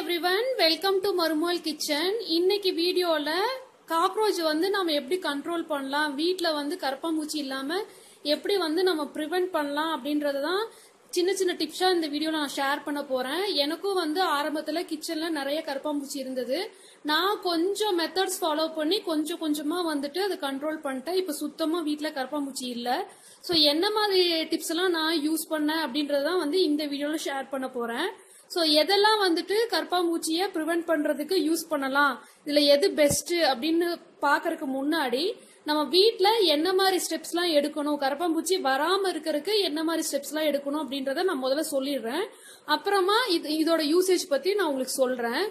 everyone welcome to மருமோல் kitchen இன்னைக்கு வீடியோல காக்ரோச் வந்து நம்ம எப்படி கண்ட்ரோல் பண்ணலாம் வீட்ல வந்து கரப்பாம்பூச்சி இல்லாம எப்படி வந்து நம்ம ப்ரிவென்ட் பண்ணலாம் அப்படின்றது தான் சின்ன சின்ன டிப்ஸா இந்த வீடியோல நான் ஷேர் பண்ண போறேன் எனக்கும் வந்து ஆரம்பத்துல கிச்சன்ல நிறைய கரப்பாம்பூச்சி இருந்தது நான் கொஞ்சம் மெத்தட்ஸ் ஃபாலோ பண்ணி கொஞ்சம் கொஞ்சமா வந்துட்டு அதை கண்ட்ரோல் பண்ணிட்டேன் இப்ப சுத்தமா வீட்ல கரப்பாம்பூச்சி இல்ல ஸோ என்ன மாதிரி டிப்ஸ் எல்லாம் நான் யூஸ் பண்ணேன் அப்படின்றதான் வந்து இந்த வீடியோல ஷேர் பண்ண போறேன் ஸோ எதெல்லாம் வந்துட்டு கற்பாம்பூச்சியை ப்ரிவென்ட் பண்றதுக்கு யூஸ் பண்ணலாம் இதுல எது பெஸ்ட் அப்படின்னு பாக்கறதுக்கு முன்னாடி நம்ம வீட்ல என்ன மாதிரி ஸ்டெப்ஸ்லாம் எடுக்கணும் கரப்பாம்பூச்சி வராம இருக்கறதுக்கு என்ன மாதிரி ஸ்டெப்ஸ்லாம் எடுக்கணும் அப்படின்றத நான் முதல்ல சொல்லிடுறேன் அப்புறமா இது இதோட யூசேஜ் பத்தி நான் உங்களுக்கு சொல்றேன்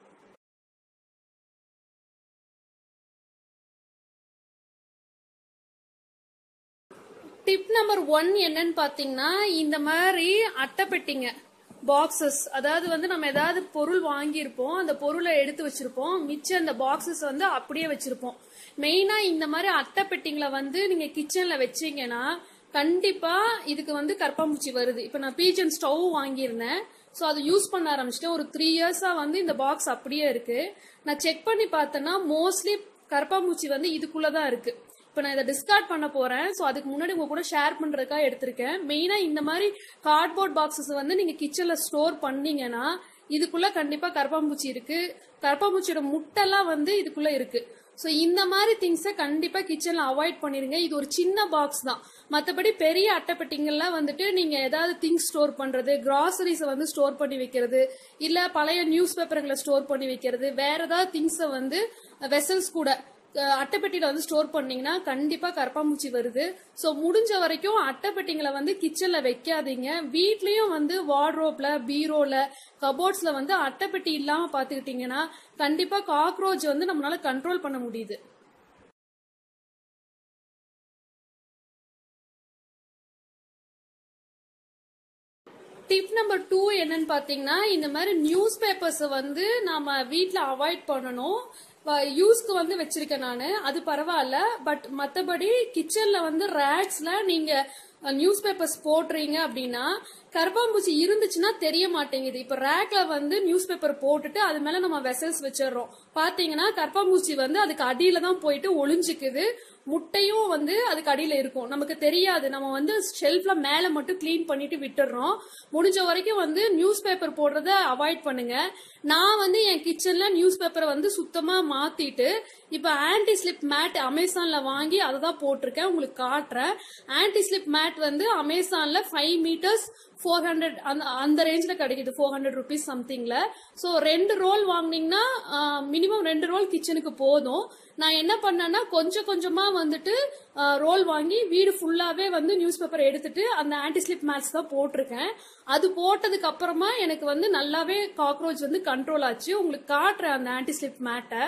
டிப் நம்பர் ஒன் என்னன்னு பாத்தீங்கன்னா இந்த மாதிரி அட்டைப்பெட்டிங்க பாக்ஸஸ் அதாவது வந்து நம்ம ஏதாவது பொருள் வாங்கியிருப்போம் அந்த பொருளை எடுத்து வச்சிருப்போம் மிச்சம் அந்த பாக்ஸஸ் வந்து அப்படியே வச்சிருப்போம் மெயினா இந்த மாதிரி அட்டைப்பெட்டிங்களை வந்து நீங்க கிச்சன்ல வச்சீங்கன்னா கண்டிப்பா இதுக்கு வந்து கற்பாம்பூச்சி வருது இப்ப நான் பீஜன் ஸ்டவ் வாங்கியிருந்தேன் ஸோ அதை யூஸ் பண்ண ஆரம்பிச்சிட்டேன் ஒரு த்ரீ இயர்ஸா வந்து இந்த பாக்ஸ் அப்படியே இருக்கு நான் செக் பண்ணி பார்த்தேன்னா மோஸ்ட்லி கற்பாம்பூச்சி வந்து இதுக்குள்ளதான் இருக்கு இப்போ நான் இதை டிஸ்கார்ட் பண்ண போறேன் ஸோ அதுக்கு முன்னாடி உங்க கூட ஷேர் பண்றதுக்காக எடுத்திருக்கேன் மெயினா இந்த மாதிரி கார்ட்போர்ட் பாக்ஸஸ் வந்து நீங்க கிச்சன்ல ஸ்டோர் பண்ணீங்கன்னா இதுக்குள்ள கண்டிப்பா கரப்பாம்பூச்சி இருக்கு கரப்பாம்பூச்சியோட முட்டைலாம் வந்து இதுக்குள்ள இருக்கு ஸோ இந்த மாதிரி திங்ஸை கண்டிப்பா கிச்சன்ல அவாய்ட் பண்ணிருங்க இது ஒரு சின்ன பாக்ஸ் தான் மற்றபடி பெரிய அட்டைப்பெட்டிங்கள்லாம் வந்துட்டு நீங்க ஏதாவது திங்ஸ் ஸ்டோர் பண்றது கிராசரிஸை வந்து ஸ்டோர் பண்ணி வைக்கிறது இல்ல பழைய நியூஸ் பேப்பர்களை ஸ்டோர் பண்ணி வைக்கிறது வேற ஏதாவது திங்ஸை வந்து வெசல்ஸ் கூட அட்டைப்பெட்டியில வந்து ஸ்டோர் பண்ணீங்கன்னா கண்டிப்பா கரப்பாம்பூச்சி வருது ஸோ முடிஞ்ச வரைக்கும் அட்டைப்பெட்டிங்களை வந்து கிச்சன்ல வைக்காதீங்க வீட்லயும் வந்து வார்ட்ரோப்ல பீரோல கபோர்ட்ஸ்ல வந்து அட்டைப்பெட்டி இல்லாம பாத்துக்கிட்டீங்கன்னா கண்டிப்பா காக்ரோச் வந்து நம்மளால கண்ட்ரோல் பண்ண முடியுது டிப் நம்பர் டூ என்னன்னு பாத்தீங்கன்னா இந்த மாதிரி நியூஸ் பேப்பர்ஸ் வந்து நாம வீட்ல அவாய்ட் பண்ணணும் யூஸ்க்கு வந்து வச்சிருக்கேன் நான் அது பரவாயில்ல பட் மற்றபடி கிச்சன்ல வந்து ரேக்ஸ்ல நீங்க நியூஸ் பேப்பர்ஸ் போடுறீங்க அப்படின்னா கருப்பாம்பூச்சி இருந்துச்சுன்னா தெரிய மாட்டேங்குது இப்ப ரேக்ல வந்து நியூஸ் பேப்பர் போட்டுட்டு அது மேல நம்ம வெசல்ஸ் வச்சிடறோம் பாத்தீங்கன்னா கருப்பாம்பூச்சி வந்து அதுக்கு அடியில தான் போயிட்டு ஒளிஞ்சுக்குது முட்டையும் வந்து அதுக்கு அடியில இருக்கும் நமக்கு தெரியாது நம்ம வந்து ஷெல்ஃப்ல மேல மட்டும் கிளீன் பண்ணிட்டு விட்டுடுறோம் முடிஞ்ச வரைக்கும் வந்து நியூஸ் பேப்பர் போடுறத அவாய்ட் பண்ணுங்க நான் வந்து என் கிச்சன்ல நியூஸ் பேப்பரை வந்து சுத்தமா மாத்திட்டு இப்ப ஆன்டி ஸ்லிப் மேட் அமேசான்ல வாங்கி அதை தான் போட்டிருக்கேன் உங்களுக்கு காட்டுறேன் ஆன்டி ஸ்லிப் மேட் வந்து அமேசான்ல ஃபைவ் மீட்டர்ஸ் ஃபோர் ஹண்ட்ரட் அந்த அந்த ரேஞ்சில் கிடைக்குது ஃபோர் ஹண்ட்ரட் ருபீஸ் சம்திங்ல ஸோ ரெண்டு ரோல் வாங்கினீங்கன்னா மினிமம் ரெண்டு ரோல் கிச்சனுக்கு போதும் நான் என்ன பண்ணேன்னா கொஞ்சம் கொஞ்சமா வந்துட்டு ரோல் வாங்கி வீடு ஃபுல்லாவே வந்து நியூஸ் பேப்பர் எடுத்துட்டு அந்த ஆன்டி ஸ்லிப் மேட்ஸ் தான் போட்டிருக்கேன் அது போட்டதுக்கு அப்புறமா எனக்கு வந்து நல்லாவே காக்ரோச் வந்து கண்ட்ரோல் ஆச்சு உங்களுக்கு காட்டுறேன் அந்த ஆன்டி ஸ்லிப் மேட்டை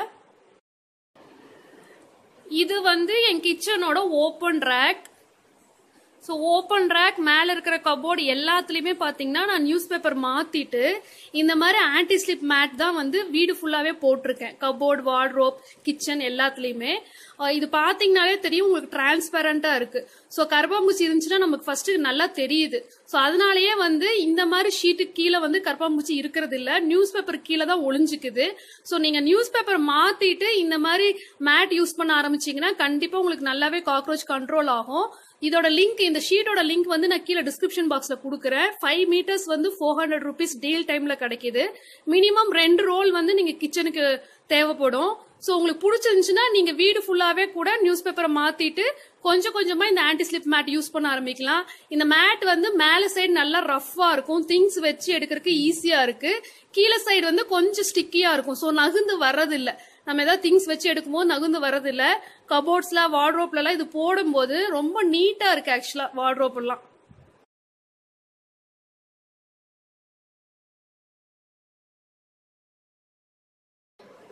இது வந்து என் கிச்சனோட open rack so open rack மேலே இருக்கிற கபோர்டு எல்லாத்துலேயுமே பார்த்தீங்கன்னா நான் நியூஸ் பேப்பர் மாற்றிட்டு இந்த மாதிரி ஆன்டி ஸ்லிப் மேட் தான் வந்து வீடு ஃபுல்லாகவே போட்டிருக்கேன் கபோர்டு வார்ட்ரோப் கிச்சன் எல்லாத்துலேயுமே இது பார்த்தீங்கன்னாலே தெரியும் உங்களுக்கு டிரான்ஸ்பரண்டா இருக்கு ஸோ கருப்பாம்பூச்சி இருந்துச்சுன்னா நமக்கு ஃபர்ஸ்ட் நல்லா தெரியுது ஸோ அதனாலயே வந்து இந்த மாதிரி ஷீட்டுக்கு கீழே வந்து கருப்பாம்பூச்சி இருக்கிறது இல்ல நியூஸ் பேப்பர் கீழே தான் ஒளிஞ்சுக்குது ஸோ நீங்க நியூஸ் பேப்பர் மாத்திட்டு இந்த மாதிரி மேட் யூஸ் பண்ண ஆரம்பிச்சீங்கன்னா கண்டிப்பா உங்களுக்கு நல்லாவே காக்ரோச் கண்ட்ரோல் ஆகும் இதோட லிங்க் இந்த ஷீட்டோட லிங்க் வந்து நான் கீழே டிஸ்கிரிப்ஷன் பாக்ஸ்ல கொடுக்குறேன் ஃபைவ் மீட்டர்ஸ் வந்து ஃபோர் ஹண்ட்ரட் ருபீஸ் டீல் டைம்ல கிடைக்குது மினிமம் ரெண்டு ரோல் வந்து நீங்க கிச்சனுக்கு தேவைப்படும் ஸோ உங்களுக்கு பிடிச்சிருந்துச்சுன்னா நீங்க வீடு ஃபுல்லாவே கூட நியூஸ் பேப்பரை மாத்திட்டு கொஞ்சம் கொஞ்சமா இந்த ஆன்டி ஸ்லிப் மேட் யூஸ் பண்ண ஆரம்பிக்கலாம் இந்த மேட் வந்து மேல சைடு நல்லா ரஃப்பா இருக்கும் திங்ஸ் வச்சு எடுக்கிறதுக்கு ஈஸியா இருக்கு கீழே சைடு வந்து கொஞ்சம் ஸ்டிக்கியா இருக்கும் ஸோ நகுந்து வர்றதில்ல நம்ம ஏதாவது திங்ஸ் வச்சு எடுக்கும்போது நகுந்து வர்றதில்ல கபோர்ட்ஸ்ல வார்ட்ரோப்ல எல்லாம் இது போடும்போது ரொம்ப நீட்டா இருக்கு ஆக்சுவலா வார்ட்ரோப் எல்லாம்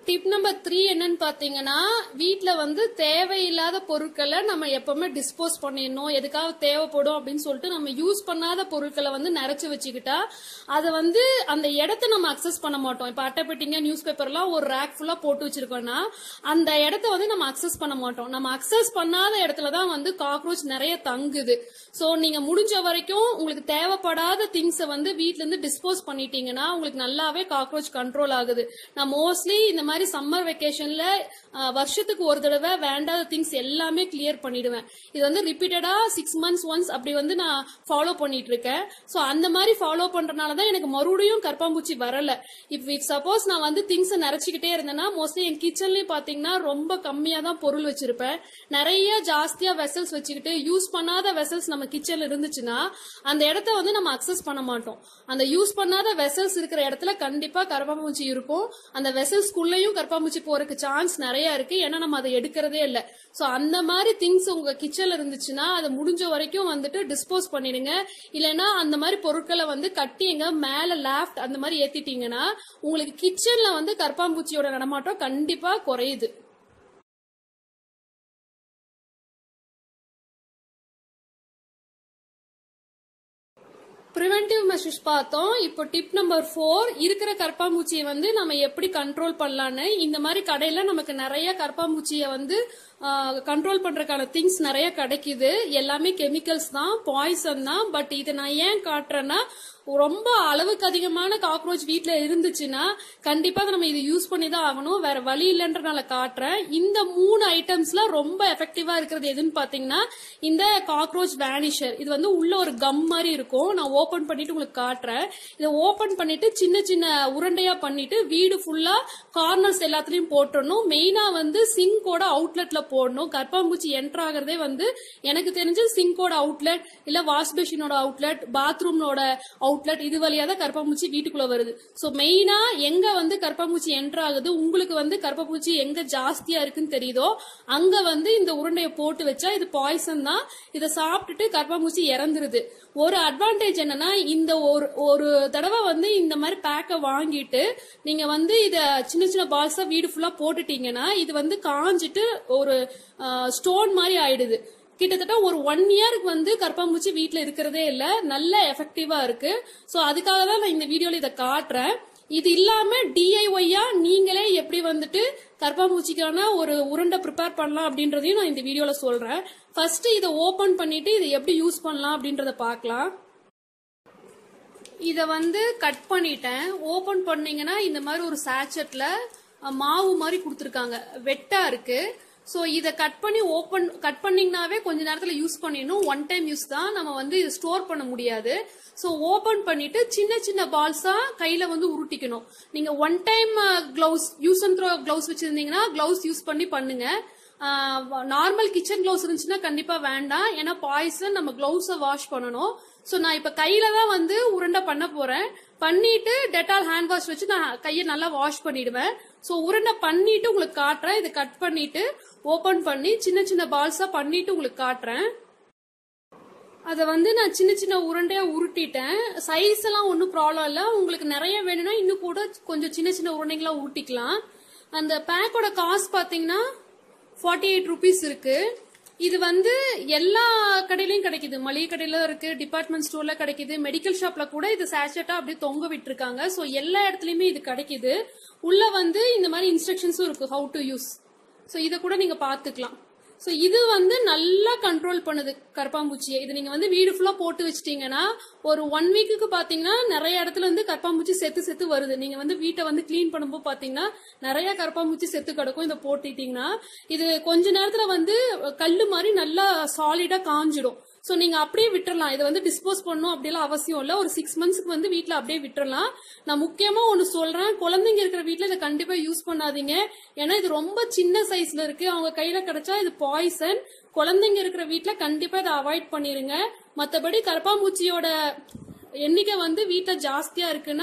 டிப் நம்பர் த்ரீ என்னன்னு பாத்தீங்கன்னா வீட்ல வந்து தேவையில்லாத பொருட்களை நம்ம எப்பவுமே டிஸ்போஸ் பண்ணிடணும் எதுக்காக தேவைப்படும் அப்படின்னு சொல்லிட்டு நம்ம யூஸ் பண்ணாத பொருட்களை வந்து நிறைச்சு வச்சுக்கிட்டா அதை வந்து அந்த இடத்த நம்ம அக்சஸ் பண்ண மாட்டோம் இப்ப அட்டைப்பெட்டிங்க நியூஸ் பேப்பர்லாம் ஒரு ரேக் ஃபுல்லா போட்டு வச்சிருக்கோம்னா அந்த இடத்த வந்து நம்ம அக்சஸ் பண்ண மாட்டோம் நம்ம அக்சஸ் பண்ணாத இடத்துல தான் வந்து காக்ரோச் நிறைய தங்குது சோ நீங்க முடிஞ்ச வரைக்கும் உங்களுக்கு தேவைப்படாத திங்ஸை வந்து வீட்ல இருந்து டிஸ்போஸ் பண்ணிட்டீங்கன்னா உங்களுக்கு நல்லாவே காக்ரோச் கண்ட்ரோல் ஆகுது நான் மோஸ்ட்லி இந்த மாதிரி சம்மர் வெக்கேஷன்ல வருஷத்துக்கு ஒரு தடவை வேண்டாத திங்ஸ் எல்லாமே கிளியர் பண்ணிடுவேன் இது வந்து ரிப்பீட்டடா சிக்ஸ் மந்த்ஸ் ஒன்ஸ் அப்படி வந்து நான் ஃபாலோ பண்ணிட்டு இருக்கேன் சோ அந்த மாதிரி ஃபாலோ பண்றதுனால தான் எனக்கு மறுபடியும் கற்பாம்பூச்சி வரல இப் இப் சப்போஸ் நான் வந்து திங்ஸ் நிறைச்சிக்கிட்டே இருந்தேன்னா மோஸ்ட்லி என் கிச்சன்லயும் பாத்தீங்கன்னா ரொம்ப கம்மியா தான் பொருள் வச்சிருப்பேன் நிறைய ஜாஸ்தியா வெசல்ஸ் வச்சுக்கிட்டு யூஸ் பண்ணாத வெசல்ஸ் நம்ம கிச்சன்ல இருந்துச்சுன்னா அந்த இடத்த வந்து நம்ம அக்சஸ் பண்ண மாட்டோம் அந்த யூஸ் பண்ணாத வெசல்ஸ் இருக்கிற இடத்துல கண்டிப்பா கரப்பாம்பூச்சி இருக்கும் அந்த வெசல்ஸ்குள்ளேயும் கரப்பாம்பூச்சி போறதுக்கு சான்ஸ் நிறைய இருக்கு ஏன்னா நம்ம அதை எடுக்கிறதே இல்ல சோ அந்த மாதிரி திங்ஸ் உங்க கிச்சன்ல இருந்துச்சுன்னா அதை முடிஞ்ச வரைக்கும் வந்துட்டு டிஸ்போஸ் பண்ணிடுங்க இல்லைன்னா அந்த மாதிரி பொருட்களை வந்து கட்டிங்க மேல லேஃப்ட் அந்த மாதிரி ஏத்திட்டீங்கன்னா உங்களுக்கு கிச்சன்ல வந்து கரப்பாம்பூச்சியோட நடமாட்டம் கண்டிப்பா குறையுது ப்ரிவென்டிவ் மெஷர்ஸ் பார்த்தோம் இப்போ டிப் நம்பர் ஃபோர் இருக்கிற கற்பாம்பூச்சியை வந்து நம்ம எப்படி கண்ட்ரோல் பண்ணலான்னு இந்த மாதிரி கடையில நமக்கு நிறைய கற்பாம்பூச்சியை வந்து கண்ட்ரோல் பண்றதுக்கான திங்ஸ் நிறைய கிடைக்குது எல்லாமே கெமிக்கல்ஸ் தான் பாய்சன் தான் பட் இதை நான் ஏன் காட்டுறேன்னா ரொம்ப அளவுக்கு அதிகமான காக்ரோச் வீட்ல இருந்துச்சுன்னா கண்டிப்பா நம்ம இது யூஸ் பண்ணி தான் ஆகணும் வேற வழி இல்லைன்றனால காட்டுறேன் இந்த மூணு ஐட்டம்ஸ்ல ரொம்ப எஃபெக்டிவா இருக்கிறது எதுன்னு பாத்தீங்கன்னா இந்த காக்ரோச் வேனிஷர் இது வந்து உள்ள ஒரு கம் மாதிரி இருக்கும் நான் ஓபன் பண்ணிட்டு உங்களுக்கு காட்டுறேன் இதை ஓபன் பண்ணிட்டு சின்ன சின்ன உருண்டையா பண்ணிட்டு வீடு ஃபுல்லா கார்னர்ஸ் எல்லாத்துலயும் போட்டுடணும் மெயினா வந்து சிங்கோட அவுட்லெட்ல போடணும் கர்ப்பாம்பூச்சி என்டர் ஆகிறதே வந்து எனக்கு தெரிஞ்சு சிங்கோட அவுட்லெட் இல்ல வாஷ் பேஷினோட அவுட்லெட் பாத்ரூமோட அவுட்லெட் இது வழியா தான் கர்ப்பாம்பூச்சி வீட்டுக்குள்ள வருது சோ மெயினா எங்க வந்து கர்ப்பாம்பூச்சி என்டர் ஆகுது உங்களுக்கு வந்து கர்ப்பாம்பூச்சி எங்க ஜாஸ்தியா இருக்குன்னு தெரியுதோ அங்க வந்து இந்த உருண்டையை போட்டு வச்சா இது பாய்சன் தான் இதை சாப்பிட்டுட்டு கர்ப்பாம்பூச்சி இறந்துருது ஒரு அட்வான்டேஜ் என்னன்னா இந்த ஒரு ஒரு தடவை வந்து இந்த மாதிரி பேக்கை வாங்கிட்டு நீங்க வந்து இத சின்ன சின்ன பால்ஸா வீடு ஃபுல்லா போட்டுட்டீங்கன்னா இது வந்து காஞ்சிட்டு ஒரு ஸ்டோன் மாதிரி ஆயிடுது கிட்டத்தட்ட ஒரு ஒன் இயருக்கு வந்து கற்பாம்பூச்சி வீட்ல இருக்கிறதே இல்ல நல்ல எஃபெக்டிவா இருக்கு சோ அதுக்காக தான் நான் இந்த வீடியோல இதை காட்டுறேன் இது இல்லாம டிஐஒய்யா நீங்களே எப்படி வந்துட்டு கற்பாம்பூச்சிக்கான ஒரு உருண்டை ப்ரிப்பேர் பண்ணலாம் அப்படின்றதையும் நான் இந்த வீடியோல சொல்றேன் ஃபர்ஸ்ட் இதை ஓபன் பண்ணிட்டு இதை எப்படி யூஸ் பண்ணலாம் அப்படின்றத பார்க்கலாம் இத வந்து கட் பண்ணிட்டேன் ஓபன் பண்ணீங்கன்னா இந்த மாதிரி ஒரு சாச்சட்ல மாவு மாதிரி கொடுத்துருக்காங்க வெட்டா இருக்கு ஸோ இதை கட் பண்ணி ஓப்பன் கட் பண்ணிங்கனாவே கொஞ்ச நேரத்தில் யூஸ் பண்ணிடணும் ஒன் டைம் யூஸ் தான் நம்ம வந்து இதை ஸ்டோர் பண்ண முடியாது ஸோ ஓப்பன் பண்ணிட்டு சின்ன சின்ன பால்ஸா கையில வந்து உருட்டிக்கணும் நீங்க one time gloves use and throw gloves வச்சிருந்தீங்கன்னா கிளவுஸ் யூஸ் பண்ணி பண்ணுங்க நார்மல் கிச்சன் கிளவுஸ் இருந்துச்சுன்னா கண்டிப்பா வேண்டாம் ஏன்னா பாய்சன் நம்ம கிளவுஸை வாஷ் பண்ணணும் ஸோ நான் இப்ப கையில தான் வந்து உருண்டை பண்ண போறேன் பண்ணிட்டு டெட்டால் ஹேண்ட் வாஷ் வச்சு நான் கையை நல்லா வாஷ் பண்ணிடுவேன் ஸோ உருண்டை பண்ணிட்டு உங்களுக்கு காட்டுறேன் இதை கட் பண்ணிட்டு ஓபன் பண்ணி சின்ன சின்ன பால்ஸா பண்ணிட்டு உங்களுக்கு காட்டுறேன் அதை வந்து நான் சின்ன சின்ன உருண்டையா உருட்டிட்டேன் சைஸ் எல்லாம் ஒன்றும் ப்ராப்ளம் இல்லை உங்களுக்கு நிறைய வேணும்னா இன்னும் கூட கொஞ்சம் சின்ன சின்ன உருண்டைங்களா உருட்டிக்கலாம் அந்த பேக்கோட காஸ்ட் பார்த்தீங்கன்னா ஃபார்ட்டி எயிட் ருபீஸ் இருக்கு இது வந்து எல்லா கடையிலயும் கிடைக்குது மளிகை கடையில இருக்கு டிபார்ட்மெண்ட் ஸ்டோர்ல கிடைக்குது மெடிக்கல் ஷாப்ல கூட இது சேச்சட்டா அப்படியே தொங்க விட்டுருக்காங்க ஸோ எல்லா இடத்துலயுமே இது கிடைக்குது உள்ள வந்து இந்த மாதிரி இன்ஸ்ட்ரக்ஷன்ஸும் இருக்கு ஹவு டு யூஸ் ஸோ இதை கூட நீங்க பாத்துக்கலாம் ஸோ இது வந்து நல்லா கண்ட்ரோல் பண்ணுது கற்பாம்பூச்சியை இது நீங்க வந்து வீடு ஃபுல்லா போட்டு வச்சிட்டீங்கன்னா ஒரு ஒன் வீக்குக்கு பாத்தீங்கன்னா நிறைய இடத்துல இருந்து கற்பாம்பூச்சி செத்து செத்து வருது நீங்க வந்து வீட்டை வந்து கிளீன் பண்ணும்போது பாத்தீங்கன்னா நிறைய கற்பாம்பூச்சி செத்து கிடக்கும் இதை போட்டுட்டீங்கன்னா இது கொஞ்ச நேரத்துல வந்து கல்லு மாதிரி நல்லா சாலிடா காஞ்சிடும் ஸோ நீங்க அப்படியே விட்டுறலாம் இதை வந்து டிஸ்போஸ் பண்ணணும் அப்படிலாம் அவசியம் இல்லை ஒரு சிக்ஸ் மந்த்ஸ்க்கு வந்து வீட்டில் அப்படியே விட்டுறலாம் நான் முக்கியமா ஒன்று சொல்றேன் குழந்தைங்க இருக்கிற வீட்டில் இதை கண்டிப்பா யூஸ் பண்ணாதீங்க ஏன்னா இது ரொம்ப சின்ன சைஸ்ல இருக்கு அவங்க கையில கிடைச்சா இது பாய்சன் குழந்தைங்க இருக்கிற வீட்டில் கண்டிப்பா இதை அவாய்ட் பண்ணிருங்க மற்றபடி கரப்பாம்பூச்சியோட எண்ணிக்கை வந்து வீட்டில் ஜாஸ்தியா இருக்குன்னா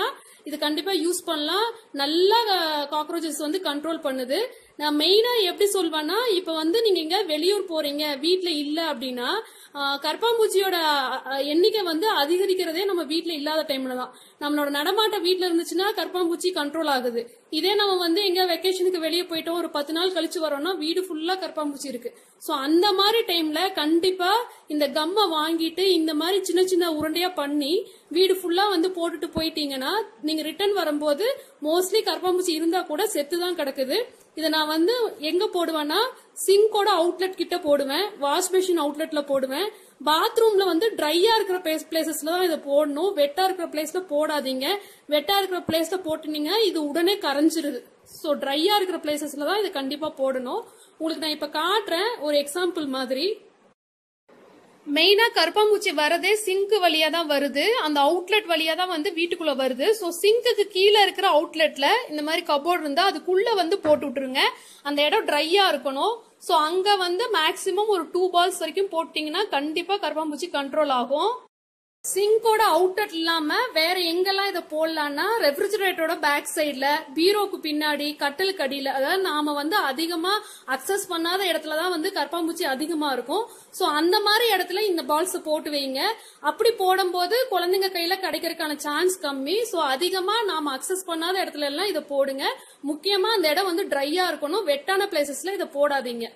இது கண்டிப்பா யூஸ் பண்ணலாம் நல்லா காக்ரோச்சஸ் வந்து கண்ட்ரோல் பண்ணுது நான் மெயினா எப்படி சொல்வேன்னா இப்ப வந்து நீங்க எங்க வெளியூர் போறீங்க வீட்ல இல்ல அப்படின்னா ஆஹ், கரப்பான்பூச்சியோட அஹ், எண்ணிக்கை வந்து அதிகரிக்கிறதே நம்ம வீட்ல இல்லாத டைம்ல தான் நம்மளோட நடமாட்டம் வீட்ல இருந்துச்சுன்னா கரப்பான்பூச்சி கண்ட்ரோல் ஆகுது இதே நம்ம வந்து எங்க வெக்கேஷனுக்கு வெளியே போயிட்டோம் ஒரு பத்து நாள் கழிச்சு வரோம்னா வீடு ஃபுல்லா கரப்பான்பூச்சி இருக்கு சோ அந்த மாதிரி டைம்ல கண்டிப்பா இந்த கம்மை வாங்கிட்டு இந்த மாதிரி சின்ன சின்ன உருண்டையா பண்ணி வீடு ஃபுல்லா வந்து போட்டுட்டு போயிட்டீங்கன்னா நீங்க ரிட்டர்ன் வரும்போது மோஸ்ட்லி கரப்பாம்பூச்சி இருந்தா கூட செத்து தான் கிடக்குது இதை நான் வந்து எங்க போடுவேன்னா சிங்கோட அவுட்லெட் கிட்ட போடுவேன் வாஷ் மிஷின் அவுட்லெட்ல போடுவேன் பாத்ரூம்ல வந்து ட்ரையா இருக்கிற பிளேசஸ்ல தான் இதை போடணும் வெட்டா இருக்கிற பிளேஸ்ல போடாதீங்க வெட்டா இருக்கிற பிளேஸ்ல போட்டுனீங்க இது உடனே கரைஞ்சிருது ஸோ ட்ரையா இருக்கிற பிளேசஸ்ல தான் இது கண்டிப்பா போடணும் உங்களுக்கு நான் இப்ப காட்டுறேன் ஒரு எக்ஸாம்பிள் மாதிரி மெயினா கருப்பாம்பூச்சி வரதே சிங்க் வழியா தான் வருது அந்த அவுட்லெட் வழியா தான் வந்து வீட்டுக்குள்ள வருது ஸோ சிங்க்குக்கு கீழே இருக்கிற அவுட்லெட்ல இந்த மாதிரி கபோர்ட் இருந்தா அதுக்குள்ள வந்து போட்டு விட்டுருங்க அந்த இடம் ட்ரையா இருக்கணும் ஸோ அங்க வந்து மேக்சிமம் ஒரு டூ பால்ஸ் வரைக்கும் போட்டீங்கன்னா கண்டிப்பா கருப்பாம்பூச்சி கண்ட்ரோல் ஆகும் சிங்கோட அவுட்லெட் இல்லாம வேற எங்கெல்லாம் இதை போடலாம்னா ரெஃப்ரிஜரேட்டரோட பேக் சைடுல பீரோக்கு பின்னாடி கட்டலுக்கு அடியில அதாவது நாம வந்து அதிகமா அக்சஸ் பண்ணாத இடத்துல தான் வந்து கற்பாம்பூச்சி அதிகமா இருக்கும் சோ அந்த மாதிரி இடத்துல இந்த பால்ஸ் போட்டு வைங்க அப்படி போடும்போது குழந்தைங்க கையில கிடைக்கிறதுக்கான சான்ஸ் கம்மி சோ அதிகமா நாம அக்சஸ் பண்ணாத இடத்துல எல்லாம் இதை போடுங்க முக்கியமா அந்த இடம் வந்து ட்ரையா இருக்கணும் வெட்டான பிளேசஸ்ல இதை போடாதீங்க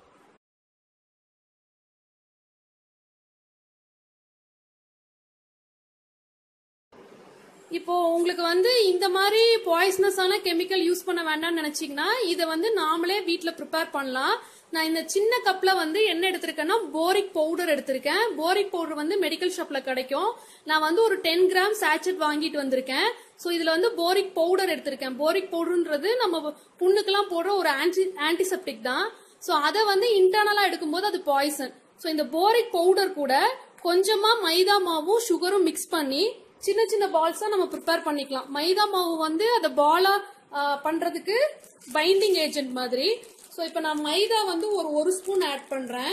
இப்போ உங்களுக்கு வந்து இந்த மாதிரி பாய்ஸ்னஸான கெமிக்கல் யூஸ் பண்ண வேண்டாம்னு நினைச்சீங்கன்னா இதை வந்து நாமளே வீட்ல ப்ரிப்பேர் பண்ணலாம் நான் இந்த சின்ன கப்ல வந்து என்ன எடுத்திருக்கேன்னா போரிக் பவுடர் எடுத்திருக்கேன் போரிக் பவுடர் வந்து மெடிக்கல் ஷாப்ல கிடைக்கும் நான் வந்து ஒரு டென் கிராம் சாச்சட் வாங்கிட்டு வந்திருக்கேன் ஸோ இதுல வந்து போரிக் பவுடர் எடுத்திருக்கேன் போரிக் பவுடர்ன்றது நம்ம புண்ணுக்கெல்லாம் போடுற ஒரு ஆன்டி ஆன்டிசெப்டிக் தான் ஸோ அதை வந்து இன்டர்னலா எடுக்கும்போது அது பாய்சன் ஸோ இந்த போரிக் பவுடர் கூட கொஞ்சமா மைதா மாவும் சுகரும் மிக்ஸ் பண்ணி சின்ன சின்ன பால்ஸா நம்ம ப்ரிப்பேர் பண்ணிக்கலாம் மைதா மாவு வந்து அதை பாலா பண்றதுக்கு பைண்டிங் ஏஜென்ட் மாதிரி ஸோ இப்போ நான் மைதா வந்து ஒரு ஒரு ஸ்பூன் ஆட் பண்றேன்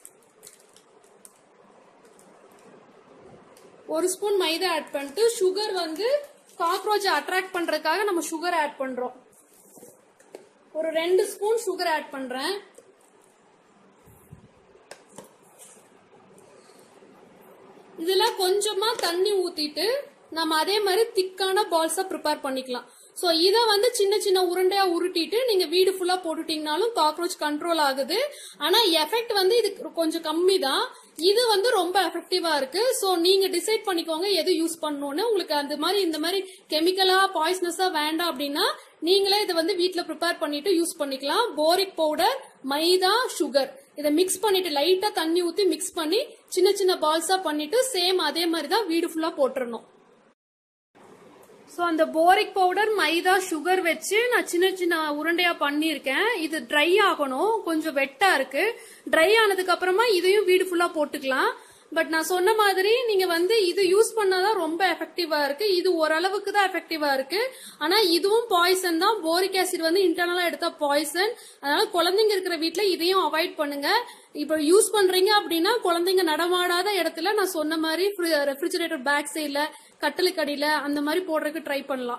ஒரு ஸ்பூன் மைதா ஆட் பண்ணிட்டு சுகர் வந்து காக்ரோச் அட்ராக்ட் பண்றதுக்காக நம்ம சுகர் ஆட் பண்றோம் ஒரு ரெண்டு ஸ்பூன் சுகர் ஆட் பண்றேன் இதுல கொஞ்சமா தண்ணி ஊத்திட்டு நம்ம அதே மாதிரி திக்கான பால்ஸா ப்ரிப்பேர் பண்ணிக்கலாம் சோ இத வந்து சின்ன சின்ன உருண்டையா உருட்டிட்டு நீங்க வீடு ஃபுல்லா போட்டுட்டீங்கனாலும் காக்ரோச் கண்ட்ரோல் ஆகுது ஆனா எஃபெக்ட் வந்து இது கொஞ்சம் கம்மி தான் இது வந்து ரொம்ப எஃபெக்டிவா இருக்கு சோ நீங்க டிசைட் பண்ணிக்கோங்க எது யூஸ் பண்ணணும்னு உங்களுக்கு அந்த மாதிரி இந்த மாதிரி கெமிக்கலா பாய்ஸ்னஸா வேண்டாம் அப்படின்னா நீங்களே இதை வந்து வீட்ல ப்ரிப்பேர் பண்ணிட்டு யூஸ் பண்ணிக்கலாம் போரிக் பவுடர் மைதா சுகர் இதை மிக்ஸ் பண்ணிட்டு லைட்டா தண்ணி ஊத்தி மிக்ஸ் பண்ணி சின்ன சின்ன பால்ஸா பண்ணிட்டு சேம் அதே மாதிரி தான் வீடு ஃபுல்லா போட்டுறணும் ஸோ அந்த போரிக் பவுடர் மைதா சுகர் வச்சு நான் சின்ன சின்ன உருண்டையா பண்ணியிருக்கேன் இது ட்ரை ஆகணும் கொஞ்சம் வெட்டா இருக்கு ட்ரை ஆனதுக்கு அப்புறமா இதையும் வீடு ஃபுல்லா போட்டுக்கலாம் பட் நான் சொன்ன மாதிரி நீங்க வந்து இது யூஸ் பண்ணாதான் ரொம்ப எஃபெக்டிவா இருக்கு இது ஓரளவுக்கு தான் எஃபெக்டிவா இருக்கு ஆனா இதுவும் பாய்சன் தான் போரிக் ஆசிட் வந்து இன்டர்னலா எடுத்தா பாய்சன் அதனால குழந்தைங்க இருக்கிற வீட்ல இதையும் அவாய்ட் பண்ணுங்க இப்போ யூஸ் பண்றீங்க அப்படின்னா குழந்தைங்க நடமாடாத இடத்துல நான் சொன்ன மாதிரி ரெஃப்ரிஜரேட்டர் பேக் சைட்ல கட்டலுக்கு அடியில அந்த மாதிரி போடுறதுக்கு ட்ரை பண்ணலாம்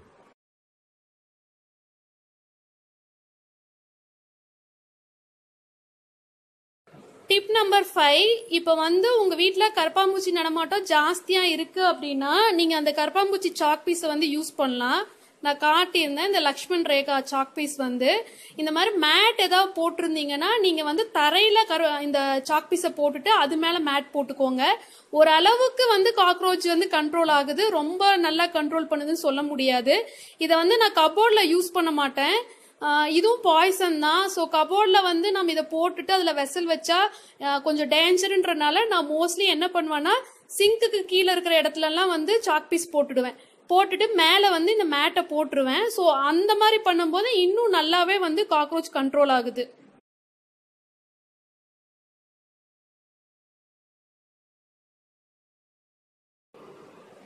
டிப் நம்பர் ஃபைவ் இப்போ வந்து உங்க வீட்ல கரப்பாம்பூச்சி நடமாட்டம் ஜாஸ்தியா இருக்கு அப்படின்னா நீங்க அந்த கரப்பாம்பூச்சி சாக் பீஸை வந்து யூஸ் பண்ணலாம் நான் காட்டியிருந்தேன் இந்த லக்ஷ்மண் ரேகா சாக் பீஸ் வந்து இந்த மாதிரி மேட் ஏதாவது போட்டிருந்தீங்கன்னா நீங்க வந்து தரையில கரு இந்த சாக் பீஸை போட்டுட்டு அது மேல மேட் போட்டுக்கோங்க ஒரு அளவுக்கு வந்து காக்ரோச் வந்து கண்ட்ரோல் ஆகுது ரொம்ப நல்லா கண்ட்ரோல் பண்ணுதுன்னு சொல்ல முடியாது இதை வந்து நான் கபோர்ட்ல யூஸ் பண்ண மாட்டேன் ஆஹ் இதுவும் பாய்சன் தான் ஸோ கபோர்டில் வந்து நம்ம இதை போட்டுட்டு அதில் வெசல் வச்சா ஆஹ் கொஞ்சம் டேஞ்சருன்றனால நான் மோஸ்ட்லி என்ன பண்ணுவேன்னா சிங்க்குக்கு கீழே இருக்கிற இடத்துலலாம் வந்து சாக் பீஸ் போட்டுடுவேன் போட்டுட்டு மேலே வந்து இந்த மேட்டை போட்டுருவேன் ஸோ அந்த மாதிரி பண்ணும்போது இன்னும் நல்லாவே வந்து காக்ரோச் கண்ட்ரோல் ஆகுது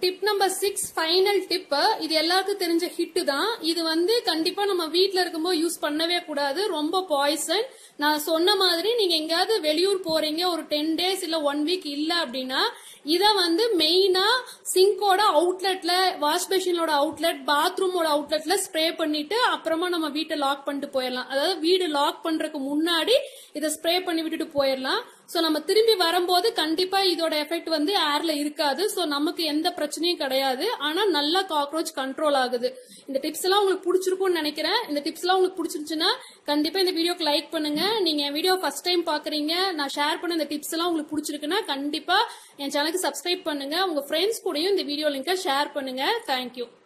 tip number six final tip இது எல்லாருக்கும் தெரிஞ்ச ஹிட் தான் இது வந்து கண்டிப்பா நம்ம வீட்ல இருக்கும்போது யூஸ் பண்ணவே கூடாது ரொம்ப பாய்சன் நான் சொன்ன மாதிரி நீங்க எங்கேயாவது வெளியூர் போறீங்க ஒரு டென் டேஸ் இல்ல ஒன் வீக் இல்ல அப்படின்னா இத வந்து மெயினா சிங்கோட அவுட்லெட்ல வாஷ் பேஷனோட அவுட்லெட் பாத்ரூமோட அவுட்லெட்ல ஸ்ப்ரே பண்ணிட்டு அப்புறமா நம்ம வீட்டை லாக் பண்ணிட்டு போயிடலாம் அதாவது வீடு லாக் பண்றதுக்கு முன்னாடி இதை ஸ்ப்ரே பண்ணி விட்டுட்டு போயிடலாம் சோ நம்ம திரும்பி வரும்போது கண்டிப்பா இதோட எஃபெக்ட் வந்து ஏர்ல இருக்காது சோ நமக்கு எந்த பிரச்சனையும் கிடையாது ஆனா நல்லா காக்ரோச் கண்ட்ரோல் ஆகுது இந்த டிப்ஸ் எல்லாம் உங்களுக்கு பிடிச்சிருக்கும்னு நினைக்கிறேன் இந்த டிப்ஸ் எல்லாம் உங்களுக்கு பிடிச்சிருந்துச்சுன்னா கண்டிப்பா இந்த வீடியோக்கு லைக் பண்ணுங்க நீங்க என் வீடியோ ஃபர்ஸ்ட் டைம் பாக்குறீங்க நான் ஷேர் பண்ண இந்த டிப்ஸ் எல்லாம் உங்களுக்கு பிடிச்சிருக்குன்னா கண்டிப்பா என் சேனலுக்கு சப்ஸ்கிரைப் பண்ணுங்க உங்க ஃப்ரெண்ட்ஸ் கூடயும் இந்த வீடியோ லிங்கை ஷேர் பண்ணுங்க தேங்க்யூ